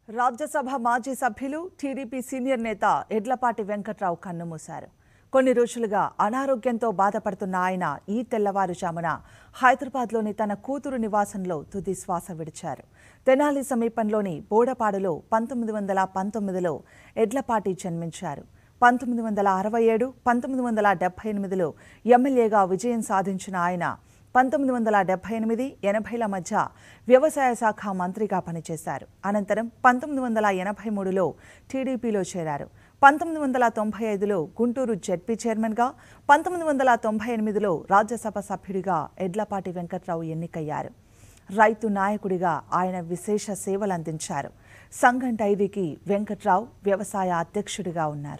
రాజ్యసభ మాజీ సభ్యులు TDP senior నేత ఎడ్లపాటి వెంకట్రావు కన్నుమూశారు కొన్ని రోజులుగా అనారోగ్యంతో బాధపడుతున్న ఆయన ఈ తెల్లవారుజామున హైదరాబాద్లోని తన కూతురు నివాసంలో తుది శ్వాస విడిచారు తెనాలి సమీపంలోని బోడపాడులో పంతొమ్మిది వందల పంతొమ్మిదిలో ఎడ్లపాటి జన్మించారు పంతొమ్మిది వందల అరవై ఏడు పంతొమ్మిది వందల డెబ్బై ఎనిమిదిలో ఎమ్మెల్యేగా విజయం సాధించిన ఆయన పంతొమ్మిది వందల డెబ్బై ఎనిమిది ఎనభైల మధ్య వ్యవసాయ శాఖ మంత్రిగా పనిచేశారు అనంతరం పంతొమ్మిది వందల ఎనభై మూడులో టీడీపీలో చేరారు పంతొమ్మిది వందల తొంభై ఐదులో గుంటూరు జెడ్పీ చైర్మన్గా పంతొమ్మిది వందల తొంభై ఎనిమిదిలో రాజ్యసభ సభ్యుడిగా ఎడ్లపాటి వెంకట్రావు ఎన్నికయ్యారు రైతు నాయకుడిగా ఆయన విశేష సేవలందించారు సంఘం డైరీకి వెంకట్రావు వ్యవసాయ అధ్యక్షుడిగా ఉన్నారు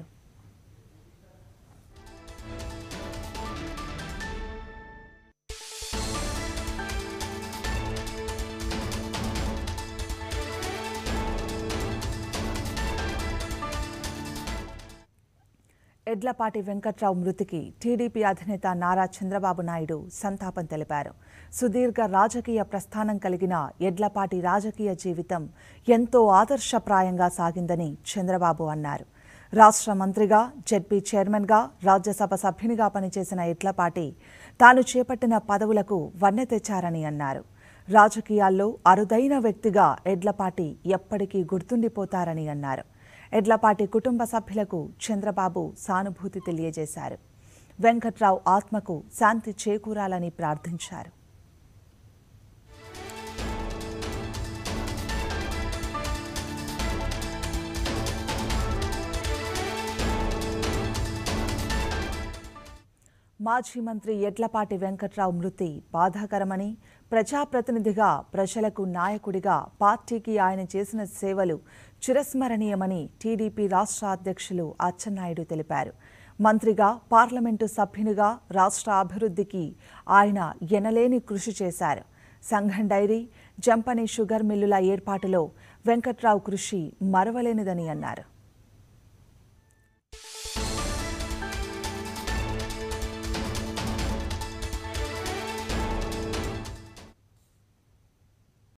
ఎడ్లపాటి వెంకట్రావు మృతికి టీడీపీ అధినేత నారా చంద్రబాబు నాయుడు సంతాపం తెలిపారు సుదీర్ఘ రాజకీయ ప్రస్థానం కలిగిన ఎడ్లపాటి రాజకీయ జీవితం ఎంతో ఆదర్శప్రాయంగా సాగిందని చంద్రబాబు అన్నారు రాష్ట్ర మంత్రిగా జెడ్పీ చైర్మన్గా రాజ్యసభ సభ్యునిగా పనిచేసిన ఎడ్లపాటి తాను చేపట్టిన పదవులకు వన్నె తెచ్చారని అన్నారు రాజకీయాల్లో అరుదైన వ్యక్తిగా ఎడ్లపాటి ఎప్పటికీ గుర్తుండిపోతారని అన్నారు ఎడ్లపాటి కుటుంబ సభ్యులకు చంద్రబాబు సానుభూతి తెలియజేశారు వెంకట్రావు ఆత్మకు శాంతి చేకూరాలని ప్రార్థించారు మాజీ మంత్రి ఎడ్లపాటి వెంకట్రావు మృతి బాధాకరమని ప్రజాప్రతినిధిగా ప్రజలకు నాయకుడిగా పార్టీకి ఆయన చేసిన సేవలు చిరస్మరణీయమని టీడీపీ రాష్ట్ర అధ్యక్షులు అచ్చెన్నాయుడు తెలిపారు మంత్రిగా పార్లమెంటు సభ్యునిగా రాష్ట్ర అభివృద్ధికి ఆయన ఎనలేని కృషి చేశారు సంఘం డైరీ జంపని షుగర్ మిల్లుల ఏర్పాటులో వెంకట్రావు కృషి మరవలేనిదని అన్నారు